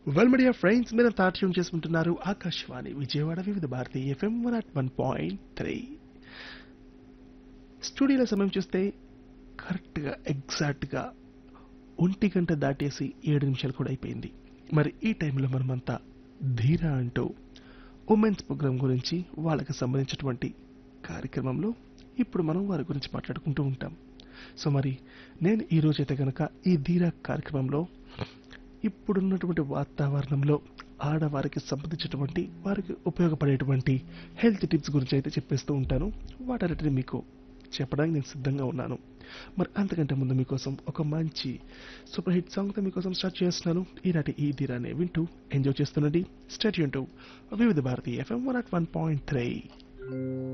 well media friends మీరు తాట్యం చేసుకుంటున్నారు Akashvani Vijayawada Vividh Bharati FM one at one point three స్టూడియోలో సమయం చూస్తే కరెక్ట్గా ఎగ్జాక్ట్గా ఒంటి గంట దాటేసి ఏడు నిమిషాలు కూడా అయిపోయింది మరి ఈ టైంలో మనమంతా ధీరా అంటూ ఉమెన్స్ ప్రోగ్రామ్ గురించి వాళ్ళకి సంబంధించినటువంటి కార్యక్రమంలో ఇప్పుడు మనం వారి గురించి మాట్లాడుకుంటూ ఉంటాం సో మరి నేను ఈ రోజైతే కనుక ఈ ధీరా కార్యక్రమంలో ఇప్పుడున్నటువంటి వాతావరణంలో ఆడవారికి సంబంధించినటువంటి వారికి ఉపయోగపడేటువంటి హెల్త్ టిప్స్ గురించి అయితే చెప్పేస్తూ ఉంటాను వాటన్నిటిని మీకు చెప్పడానికి నేను సిద్ధంగా ఉన్నాను మరి అంతకంటే ముందు మీకోసం ఒక మంచి సూపర్ హిట్ సాంగ్తో మీకోసం స్టార్ట్ చేస్తున్నాను ఈనాటి ఈ ధీరాన్ని వింటూ ఎంజాయ్ చేస్తున్నది start to Vividh Bharati FM one at one point three